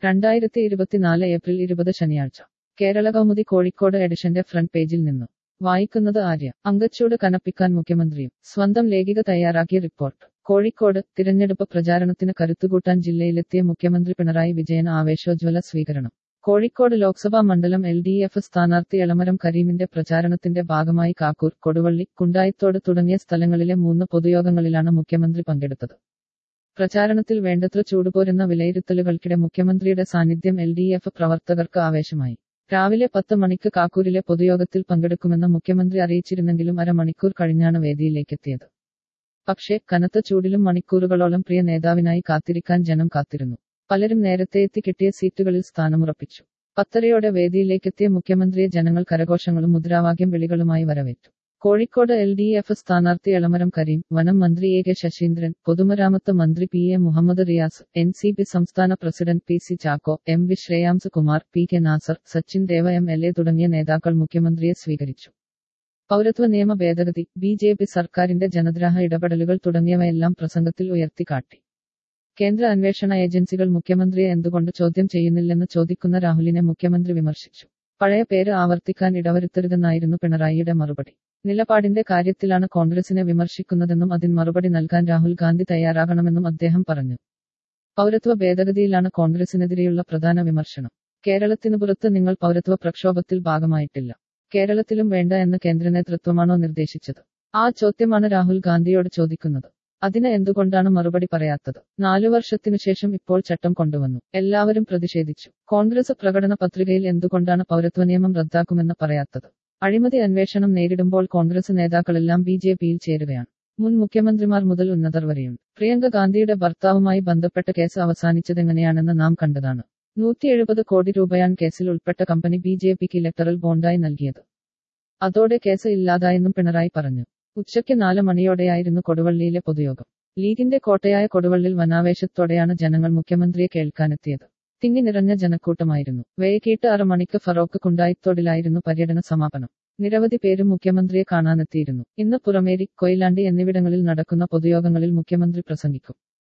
രണ്ടായിരത്തി ഇരുപത്തിനാല് ഏപ്രിൽ ഇരുപത് ശനിയാഴ്ച കേരള കൗമുദി കോഴിക്കോട് എഡിഷന്റെ ഫ്രണ്ട് പേജിൽ നിന്നും വായിക്കുന്നത് ആര്യ അങ്കച്ചൂട് കനപ്പിക്കാൻ മുഖ്യമന്ത്രിയും സ്വന്തം ലേഖിക തയ്യാറാക്കിയ റിപ്പോർട്ട് കോഴിക്കോട് തിരഞ്ഞെടുപ്പ് പ്രചാരണത്തിന് കരുത്തുകൂട്ടാൻ ജില്ലയിലെത്തിയ മുഖ്യമന്ത്രി പിണറായി വിജയൻ ആവേശോജ്വല സ്വീകരണം കോഴിക്കോട് ലോക്സഭാ മണ്ഡലം എൽ ഡി എഫ് സ്ഥാനാർത്ഥി എളമരം കരീമിന്റെ പ്രചാരണത്തിന്റെ ഭാഗമായി കാക്കൂർ കൊടുവള്ളി കുണ്ടായിത്തോട് തുടങ്ങിയ സ്ഥലങ്ങളിലെ മൂന്ന് പൊതുയോഗങ്ങളിലാണ് മുഖ്യമന്ത്രി പങ്കെടുത്തത് പ്രചാരണത്തിൽ വേണ്ടത്ര ചൂടുപോരുന്ന വിലയിരുത്തലുകൾക്കിടെ മുഖ്യമന്ത്രിയുടെ സാന്നിധ്യം എൽ ഡി എഫ് പ്രവർത്തകർക്ക് ആവേശമായി രാവിലെ പത്ത് മണിക്ക് കാക്കൂരിലെ പൊതുയോഗത്തിൽ പങ്കെടുക്കുമെന്ന് മുഖ്യമന്ത്രി അറിയിച്ചിരുന്നെങ്കിലും അരമണിക്കൂർ കഴിഞ്ഞാണ് വേദിയിലേക്കെത്തിയത് പക്ഷേ കനത്ത ചൂടിലും മണിക്കൂറുകളോളം പ്രിയ നേതാവിനായി കാത്തിരിക്കാൻ ജനം കാത്തിരുന്നു പലരും നേരത്തെ എത്തി കിട്ടിയ സീറ്റുകളിൽ സ്ഥാനമുറപ്പിച്ചു പത്തരയോടെ വേദിയിലേക്കെത്തിയ മുഖ്യമന്ത്രിയെ ജനങ്ങൾ കരഘോഷങ്ങളും മുദ്രാവാക്യം വിളികളുമായി വരവേറ്റു കോഴിക്കോട് എൽ ഡി എഫ് സ്ഥാനാർത്ഥി എളമരം കരീം വനം മന്ത്രി എ കെ ശശീന്ദ്രൻ പൊതുമരാമത്ത് മന്ത്രി P A Muhammad Riyas N C P സംസ്ഥാന president P C Chacko M V Shreyams Kumar P K Nasar Sachin Dev M L A തുടങ്ങിയ നേതാക്കൾ മുഖ്യമന്ത്രിയെ സ്വീകരിച്ചു പൗരത്വ നിയമ ഭേദഗതി ബി ജെ പി സർക്കാരിന്റെ ജനദ്രാഹ ഇടപെടലുകൾ തുടങ്ങിയവയെല്ലാം പ്രസംഗത്തിൽ ഉയർത്തിക്കാട്ടി കേന്ദ്ര അന്വേഷണ ഏജൻസികൾ മുഖ്യമന്ത്രിയെ എന്തുകൊണ്ട് ചോദ്യം ചെയ്യുന്നില്ലെന്ന് ചോദിക്കുന്ന രാഹുലിനെ മുഖ്യമന്ത്രി വിമർശിച്ചു പഴയ പേര് ആവർത്തിക്കാൻ ഇടവരുത്തരുതെന്നായിരുന്നു പിണറായിയുടെ മറുപടി നിലപാടിന്റെ കാര്യത്തിലാണ് കോൺഗ്രസിനെ വിമർശിക്കുന്നതെന്നും അതിന് മറുപടി നൽകാൻ രാഹുൽ ഗാന്ധി തയ്യാറാകണമെന്നും അദ്ദേഹം പറഞ്ഞു പൗരത്വ ഭേദഗതിയിലാണ് കോൺഗ്രസിനെതിരെയുള്ള പ്രധാന വിമർശനം കേരളത്തിനു പുറത്ത് നിങ്ങൾ പൗരത്വ പ്രക്ഷോഭത്തിൽ ഭാഗമായിട്ടില്ല കേരളത്തിലും വേണ്ട എന്ന് കേന്ദ്ര നേതൃത്വമാണോ നിർദ്ദേശിച്ചത് ആ ചോദ്യമാണ് രാഹുൽ ഗാന്ധിയോട് ചോദിക്കുന്നത് അതിന് എന്തുകൊണ്ടാണ് മറുപടി പറയാത്തത് നാലു വർഷത്തിനുശേഷം ഇപ്പോൾ ചട്ടം കൊണ്ടുവന്നു എല്ലാവരും പ്രതിഷേധിച്ചു കോൺഗ്രസ് പ്രകടന പത്രികയിൽ എന്തുകൊണ്ടാണ് പൗരത്വ നിയമം റദ്ദാക്കുമെന്ന് പറയാത്തത് അഴിമതി അന്വേഷണം നേരിടുമ്പോൾ കോൺഗ്രസ് നേതാക്കളെല്ലാം ബി ജെ പിയിൽ ചേരുകയാണ് മുൻ മുഖ്യമന്ത്രിമാർ മുതൽ ഉന്നതർ വരെയുണ്ട് പ്രിയങ്ക ഗാന്ധിയുടെ ഭർത്താവുമായി ബന്ധപ്പെട്ട കേസ് അവസാനിച്ചതെങ്ങനെയാണെന്ന് നാം കണ്ടതാണ് നൂറ്റി എഴുപത് കോടി രൂപയാണ് കേസിൽ ഉൾപ്പെട്ട കമ്പനി ബി ജെ പിക്ക് ഇലക്ടറൽ ബോണ്ടായി നൽകിയത് അതോടെ കേസ് ഇല്ലാതായെന്നും പിണറായി പറഞ്ഞു ഉച്ചയ്ക്ക് നാല് മണിയോടെയായിരുന്നു കൊടുവള്ളിയിലെ പൊതുയോഗം ലീഗിന്റെ കോട്ടയായ കൊടുവള്ളിൽ വനാവേശത്തോടെയാണ് ജനങ്ങൾ മുഖ്യമന്ത്രിയെ കേൾക്കാനെത്തിയത് തിങ്ങി നിറഞ്ഞ ജനക്കൂട്ടമായിരുന്നു വൈകിട്ട് ആറ് മണിക്ക് ഫറോക്ക് കുണ്ടായിത്തോടിലായിരുന്നു പര്യടന സമാപനം നിരവധി പേരും മുഖ്യമന്ത്രിയെ കാണാനെത്തിയിരുന്നു ഇന്ന് പുറമേരി കൊയിലാണ്ടി എന്നിവിടങ്ങളിൽ നടക്കുന്ന പൊതുയോഗങ്ങളിൽ മുഖ്യമന്ത്രി പ്രസംഗിക്കും